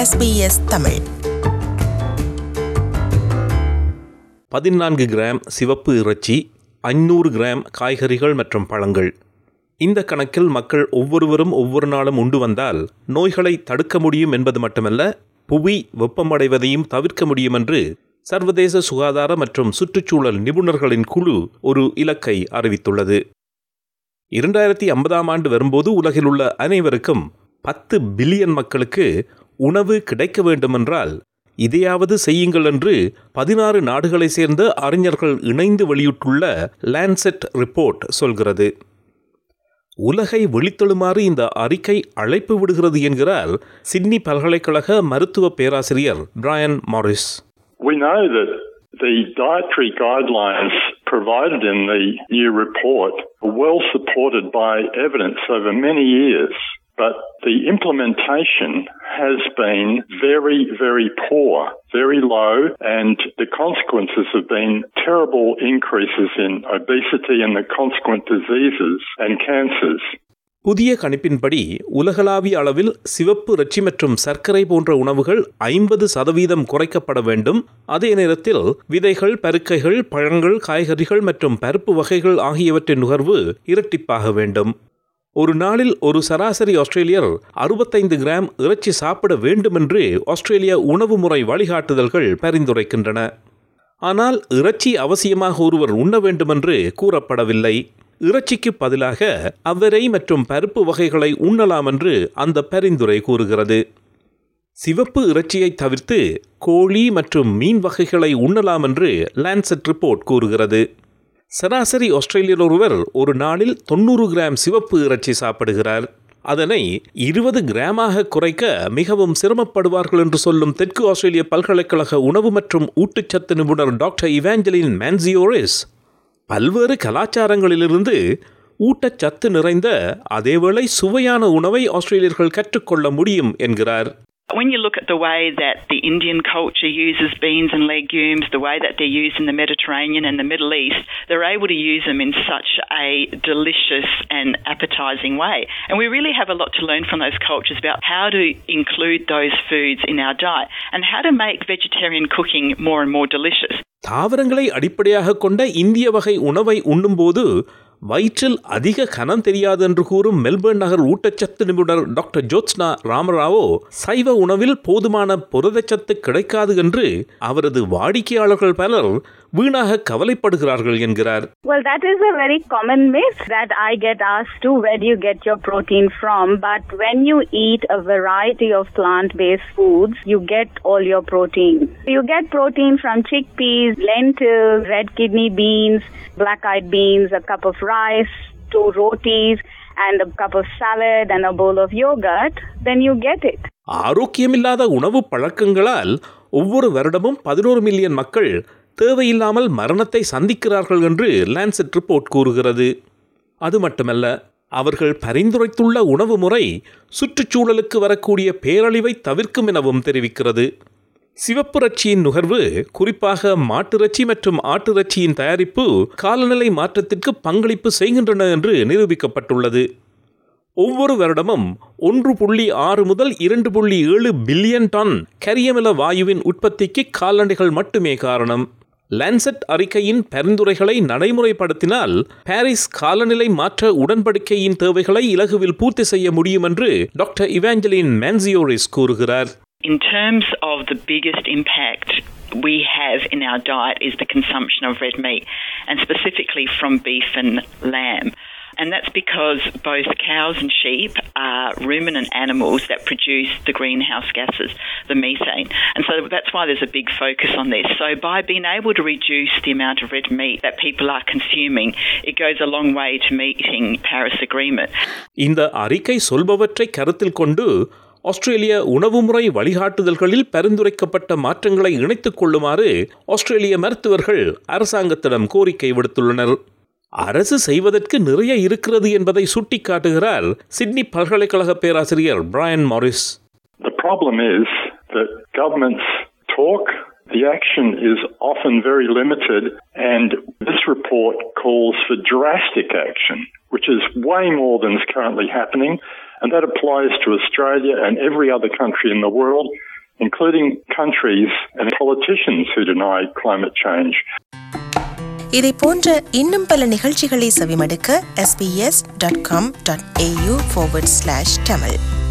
SBS Tamil பதினான்கு gram சிவப்பு இறைச்சி ஐநூறு கிராம் காய்கறிகள் மற்றும் பழங்கள் இந்த கணக்கில் மக்கள் ஒவ்வொருவரும் ஒவ்வொரு நாளும் உண்டு வந்தால் நோய்களை தடுக்க முடியும் என்பது மட்டுமல்ல புவி வெப்பமடைவதையும் தவிர்க்க முடியும் என்று சர்வதேச சுகாதார மற்றும் சுற்றுச்சூழல் நிபுணர்களின் குழு ஒரு இலக்கை அறிவித்துள்ளது இரண்டாயிரத்தி ஐம்பதாம் ஆண்டு வரும்போது உலகில் உள்ள அனைவருக்கும் பத்து பில்லியன் மக்களுக்கு உணவு கிடைக்க வேண்டுமென்றால் இதையாவது செய்யுங்கள் என்று பதினாறு நாடுகளை சேர்ந்த அறிஞர்கள் இணைந்து வெளியிட்டுள்ள லான்செட் ரிப்போர்ட் சொல்கிறது உலகை வெளித்தெழுமாறு இந்த அறிக்கை அழைப்பு விடுகிறது என்கிறார் சிட்னி பல்கலைக்கழக மருத்துவ பேராசிரியர் Brian Morris We know that the dietary guidelines provided in the new report are well supported by evidence over many years, but the implementation has been very, very poor, very low, and the consequences have been terrible increases in obesity and the consequent diseases and cancers. புதிய கணிப்பின்படி உலகளாவிய அளவில் சிவப்பு இறைச்சி மற்றும் சர்க்கரை போன்ற உணவுகள் ஐம்பது சதவீதம் குறைக்கப்பட வேண்டும் அதே நேரத்தில் விதைகள் பருக்கைகள் பழங்கள் காய்கறிகள் மற்றும் பருப்பு வகைகள் ஆகியவற்றின் நுகர்வு இரட்டிப்பாக வேண்டும் ஒரு நாளில் ஒரு சராசரி ஆஸ்திரேலியர் அறுபத்தைந்து கிராம் இறைச்சி சாப்பிட வேண்டுமென்று ஆஸ்திரேலிய உணவு முறை வழிகாட்டுதல்கள் பரிந்துரைக்கின்றன ஆனால் இறைச்சி அவசியமாக ஒருவர் உண்ண வேண்டுமென்று கூறப்படவில்லை இறைச்சிக்கு பதிலாக அவரை மற்றும் பருப்பு வகைகளை உண்ணலாம் என்று அந்த பரிந்துரை கூறுகிறது சிவப்பு இறைச்சியை தவிர்த்து கோழி மற்றும் மீன் வகைகளை உண்ணலாம் என்று லான்செட் ரிப்போர்ட் கூறுகிறது சராசரி ஆஸ்திரேலியர் ஒருவர் ஒரு நாளில் தொண்ணூறு கிராம் சிவப்பு இறைச்சி சாப்பிடுகிறார் அதனை இருபது கிராமாக குறைக்க மிகவும் சிரமப்படுவார்கள் என்று சொல்லும் தெற்கு ஆஸ்திரேலிய பல்கலைக்கழக உணவு மற்றும் ஊட்டச்சத்து நிபுணர் டாக்டர் இவாஞ்சலின் மேன்சியோரிஸ் பல்வேறு கலாச்சாரங்களிலிருந்து ஊட்டச்சத்து நிறைந்த அதேவேளை சுவையான உணவை ஆஸ்திரேலியர்கள் கற்றுக்கொள்ள முடியும் என்கிறார் When you look at the way that the Indian culture uses beans and legumes, the way that they're used in the Mediterranean and the Middle East, they're able to use them in such a delicious and appetizing way. And we really have a lot to learn from those cultures about how to include those foods in our diet and how to make vegetarian cooking more and more delicious. தாவரங்களை அடிப்படையாக கொண்ட இந்திய வகை உணவை உண்ணும்போது வயிற்றில் அதிக கனம் தெரியாது என்று கூறும் மெல்பர்ன் நகர் ஊட்டச்சத்து நிபுணர் டாக்டர் ஜோத்ஸ்னா ராமராவோ சைவ உணவில் போதுமான புரதச்சத்து கிடைக்காது என்று அவரது வாடிக்கையாளர்கள் பலர் வீணாக கவலைப்படுகிறார்கள் என்கிறார் Well, that is a very common myth that I get asked to where do you get your protein from? But when you eat a variety of plant based foods, you get all your protein. You get protein from chickpeas, lentils, red kidney beans, black eyed beans, a cup of rice, two rotis, and a cup of salad and a bowl of yogurt, then you get it. ஆரோக்கியமில்லாத உணவு பழக்கங்களால் ஒவ்வொரு வருடமும் பதினோரு million மக்கள் தேவையில்லாமல் மரணத்தை சந்திக்கிறார்கள் என்று Lancet report கூறுகிறது அது மட்டுமல்ல அவர்கள் பரிந்துரைத்துள்ள உணவு முறை சுற்றுச்சூழலுக்கு வரக்கூடிய பேரழிவை தவிர்க்கும் எனவும் தெரிவிக்கிறது சிவப்பிறச்சியின் நுகர்வு குறிப்பாக மாட்டிறைச்சி மற்றும் ஆட்டிறைச்சியின் தயாரிப்பு காலநிலை மாற்றத்திற்கு பங்களிப்பு செய்கின்றன என்று நிரூபிக்கப்பட்டுள்ளது ஒவ்வொரு வருடமும் ஒன்று புள்ளி ஆறு முதல் இரண்டு புள்ளி ஏழு பில்லியன் டன் கரியமில வாயுவின் உற்பத்திக்கு கால்நடைகள் மட்டுமே காரணம் லான்செட் அறிக்கையின் பரிந்துரைகளை நடைமுறைப்படுத்தினால் பாரிஸ் காலநிலை மாற்ற உடன்படிக்கையின் தேவைகளை இலகுவில் பூர்த்தி செய்ய முடியும் என்று டாக்டர் இவாஞ்சலின் மேன்சியோரிஸ் கூறுகிறார் In terms of the biggest impact we have in our diet is the consumption of red meat, and specifically from beef and lamb. And that's because both cows and sheep are ruminant animals that produce the greenhouse gases, the methane. And so that's why there's a big focus on this. So by being able to reduce the amount of red meat that people are consuming, it goes a long way to meeting Paris Agreement. இந்த அறிக்கை சொல்பவற்றை கருத்தில் கொண்டு ஆஸ்திரேலிய உணவுமுறை வழிகாட்டுதல்களில் பரிந்துரைக்கப்பட்ட மாற்றங்களை இணைத்துக் கொள்ளுமாறு ஆஸ்திரேலிய மருத்துவர்கள் அரசாங்கத்திடம் கோரிக்கை விடுத்துள்ளனர் அரசு செய்வதற்கு நிறைய இருக்கிறது என்பதை சுட்டிக்காட்டுகிறார் சிட்னி பல்கலைக்கழக பேராசிரியர் Brian Morris The problem is that governments talk, the action is often very limited, and this report calls for drastic action, which is way more than is currently happening, and that applies to Australia and every other country in the world. including countries and politicians who deny climate change. இதை போன்ற இன்னும் பல நிகழ்ச்சிகளை செவிமடுக்க sbs.com.au forward slash tamil